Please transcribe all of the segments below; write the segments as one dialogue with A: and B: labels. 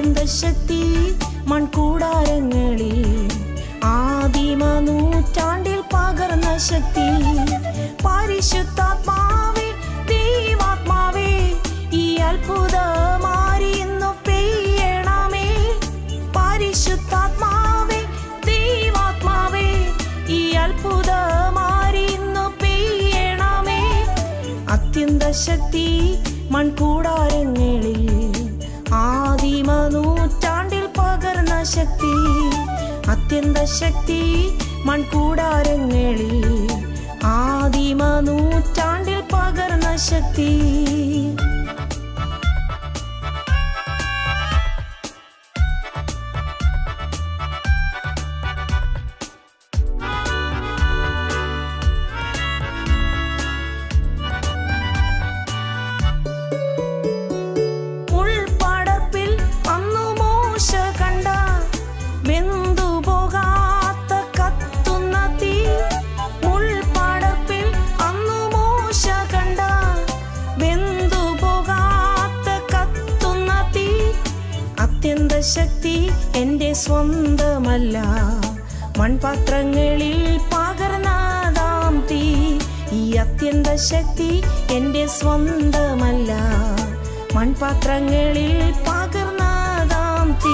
A: അത്യന്ത ശക്തി മൺകൂടാരങ്ങളിൽ ആദിമ നൂറ്റാണ്ടിൽ പകർന്ന ശക്തി പരിശുദ്ധാത്മാവേ ദൈവാത്മാവേ ഈ അത്ഭുതമാരി ഇന്നു പെയ്യണമേ പരിശുദ്ധാത്മാവേ ദൈവാത്മാവേ ഈ അത്ഭുതമാരി ഇന്നു പെയ്യണമേ അത്യന്ത ശക്തി മൺകൂടാരങ്ങളിൽ ആദിമ നൂറ്റാണ്ടിൽ പകർന്ന ശക്തി അത്യന്ത ശക്തി മൺകൂടാരങ്ങളിൽ ആദിമ നൂറ്റാണ്ടിൽ പകർന്ന ശക്തി ഉൾപ്പടർപ്പിൽ അന്നു മോശ കണ്ട വെന്തുപോകാത്ത കത്തുന്ന തീ ഉൾപ്പടർപ്പിൽ അന്നു മോശ കണ്ട വെന്തുപോകാത്ത കത്തുന്ന തീ അത്യന്ത ശക്തി എൻ്റെ സ്വന്തമല്ല മൺപാത്രങ്ങളിൽ പകർന്നതാം തീ ഈ അത്യന്ത ശക്തി എൻ്റെ സ്വന്തമല്ല മൺപാത്രങ്ങളിൽ പകർന്നതാം തീ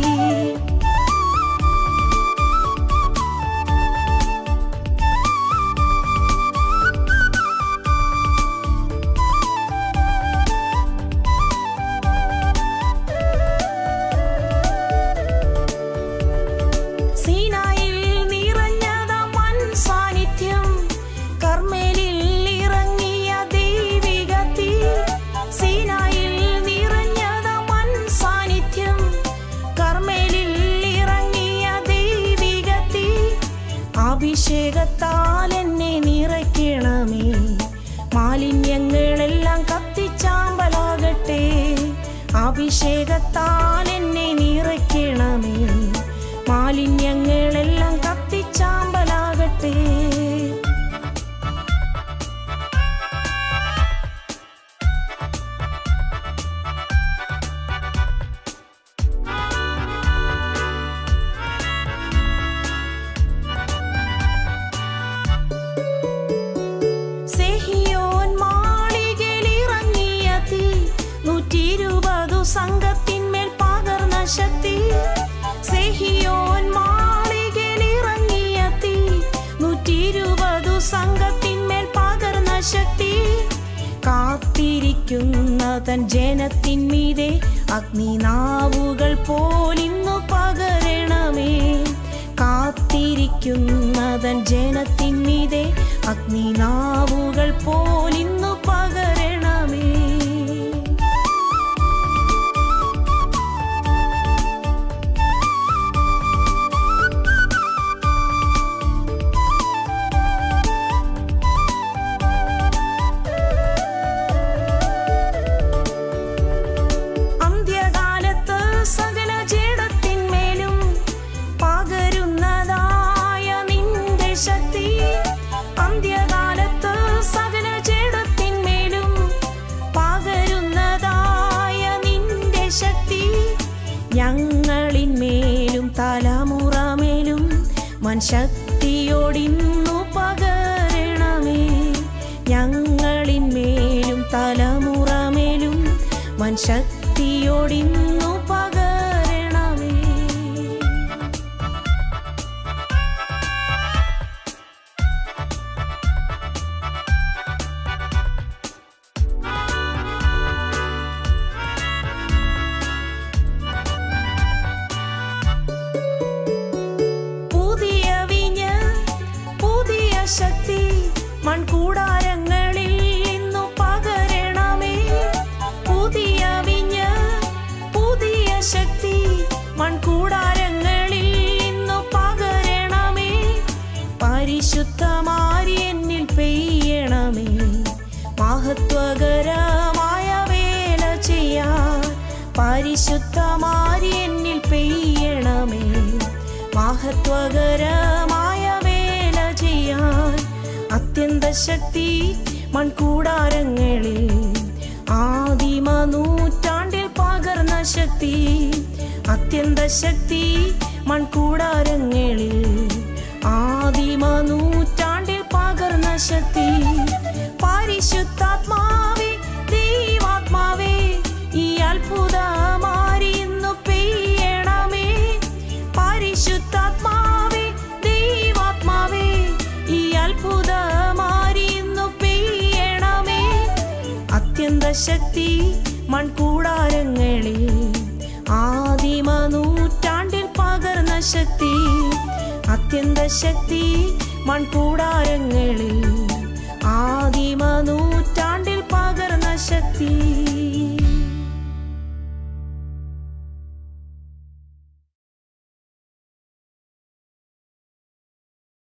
A: സീനായിൽ നിറഞ്ഞതാം വൻ സാന്നിധ്യം കർമ്മേലിൽ ഇറങ്ങിയ ദൈവിക തീ സീനായിൽ നിറഞ്ഞതാം വൻ സാന്നിധ്യം കർമ്മേലിൽ ഇറങ്ങിയ ദൈവിക തീ അഭിഷേകത്താൽ എന്നെ നിറയ്ക്കണമേ മാലിന്യങ്ങളെല്ലാം കത്തിച്ചാമ്പലാകട്ടെ അഭിഷേകത്താൽ എന്നെ നിറയ്ക്കണമേ മാലിന്യങ്ങളെല്ലാം കത്തിച്ചാമ്പലാകട്ടെ സെഹിയോൻ മാളികയിലിറങ്ങിയ തീ നൂറ്റിയിരുപതു സംഘത്തിന്മേൽ പകർന്ന ശക്തി സെഹിയോൻ മാളികയിലിറങ്ങിയ തീ നൂറ്റിയിരുപതു സംഘത്തിന്മേൽ പകർന്ന ശക്തി കാത്തിരിക്കുന്ന തൻ ജനത്തിന്മീതെ അഗ്നിനാവുകൾ പോലിന്നു പകരണമേ കാത്തിരിക്കുന്ന തൻ ജനത്തിന്മീതെ അഗ്നിനാവുകൾ പോലിന്നു പകരണമേ അന്ത്യകാലത്ത് സകല ജഡത്തിന്മേലും പകരുന്നതായ നിന്റെ ശക്തി അന്ത്യകാലത്ത് സകല ജഡത്തിന്മേലും പകരുന്നതായ നിന്റെ ശക്തി ഞങ്ങളിന്മേലും തലമുറമേലും മൻശക്തിയോടിന്നു പകരണമേ ഞങ്ങളിന്മേലും തലമുറമേലും മൻശക്തിയോടിന്നു പകരണമേ പുതിയ വിഞ്ഞ് പുതിയ ശക്തി മൺകൂടാരങ്ങളിൽ ഇന്നു പകരണമേ പുതിയ വിഞ്ഞ് പുതിയ ശക്തി മൺകൂടാരങ്ങളിൽ ഇന്നു പകരണമേ പരിശുദ്ധമാരി എന്നിൽ പെയ്യണമേ മഹത്വകരമായ വേല ചെയ്യാൻ പരിശുദ്ധമാരി എന്നിൽ പെയ്യണമേ മഹത്വകരമായ വേല ചെയ്യാൻ അത്യന്ത ശക്തി മൺകൂടാരങ്ങളിൽ ആദിമ നൂറ്റാണ്ടിൽ പകർന്ന ശക്തി അത്യന്ത ശക്തി മൺകൂടാരങ്ങളിൽ ആദിമ നൂറ്റാണ്ടിൽ പകർന്ന ശക്തി പരിശുദ്ധാത്മാവേ ദൈവാത്മാവേ ഈ അത്ഭുതമാരി ഇന്നു പെയ്യണമേ പരിശുദ്ധാത്മാവേ ദൈവാത്മാവേ ഈ അത്ഭുതമാരി ഇന്നു പെയ്യണമേ അത്യന്ത ശക്തി മൺകൂടാരങ്ങളിൽ ആദിമ നൂറ്റാണ്ടിൽ പകർന്ന ശക്തി അത്യന്ത ശക്തി മൺകൂടാരങ്ങളിൽ